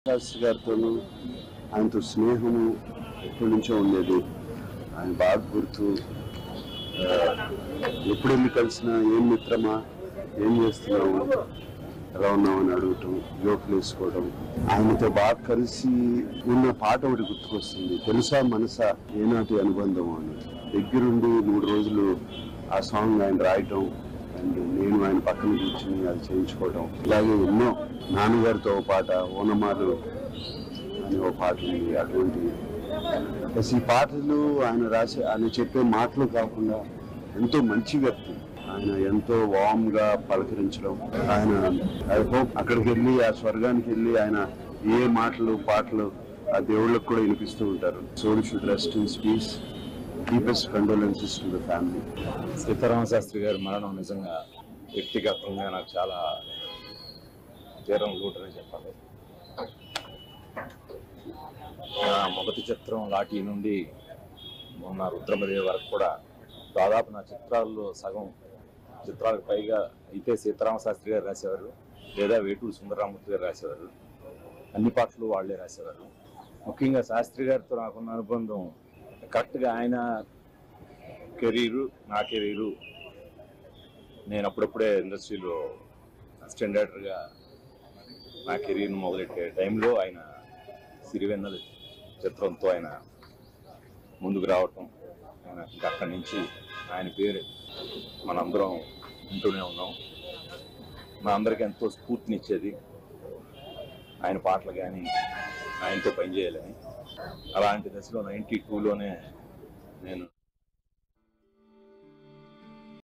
శాస్త్రి గారితోనూ ఆయనతో స్నేహము ఎప్పటి నుంచో ఉండేది ఆయన బాగా గుర్తు ఆ, ఎప్పుడు వెళ్ళి కలిసినా ఏం మిత్రమా ఏం చేస్తున్నావు ఎలా ఉన్నావు అని అడగటం జోకులు వేసుకోవడం ఆయనతో బాగా కలిసి ఉన్న పాట ఒకటి గుర్తుకొస్తుంది తెలుసా మనసా ఏనాటి అనుబంధం అని దగ్గరుండి మూడు రోజులు ఆ సాంగ్ ఆయన రాయటం అండ్ నేను ఆయన పక్కన కూర్చుని అది చేయించుకోవడం ఇలాగే ఎన్నో నాన్నగారితో ఒక పాట ఓనమాలు అని ఒక పాట ఉంది అటువంటి ప్లస్ ఈ పాటలు ఆయన రాసే ఆయన చెప్పే మాటలు కాకుండా ఎంతో మంచి వ్యక్తి ఆయన ఎంతో వామ్ గా పలకరించడం ఆయన ఐ హోప్ అక్కడికి వెళ్ళి ఆ స్వర్గానికి వెళ్ళి ఆయన ఏ మాటలు పాటలు ఆ దేవుళ్ళకు కూడా వినిపిస్తూ ఉంటారు soul should rest in peace deepest condolences to the family Sitarama Sastri గారి మరణం నిజంగా వ్యక్తిగతంగా నాకు చాలా తీరం లోటనే చెప్పాలి నా మొదటి చిత్రం లాఠీ నుండి మొన్న రుద్రమదేవి వరకు కూడా దాదాపు నా చిత్రాల్లో సగం చిత్రాలకు పైగా అయితే సీతారామ శాస్త్రి గారు రాసేవారు లేదా వేటూరు సుందరరామూర్తి గారు రాసేవారు అన్ని పాటలు వాళ్ళే రాసేవారు ముఖ్యంగా శాస్త్రి గారితో నాకున్న అనుబంధం కరెక్ట్గా ఆయన కెరీరు నా కెరీరు నేను అప్పుడప్పుడే ఇండస్ట్రీలో అసిస్టెంట్ డైరెక్టర్గా నా కెరీర్ను మొదలెట్టే టైంలో ఆయన సిరివెన్నెల చిత్రంతో ఆయన ముందుకు రావటం ఆయన ఇంకా అక్కడి నుంచి ఆయన పేరు మనందరం వింటూనే ఉన్నాం మా అందరికీ ఎంతో స్ఫూర్తినిచ్చేది ఆయన పాటలు కానీ ఆయనతో పనిచేయాలని అలాంటి దశలో నైంటీ టూలోనే నేను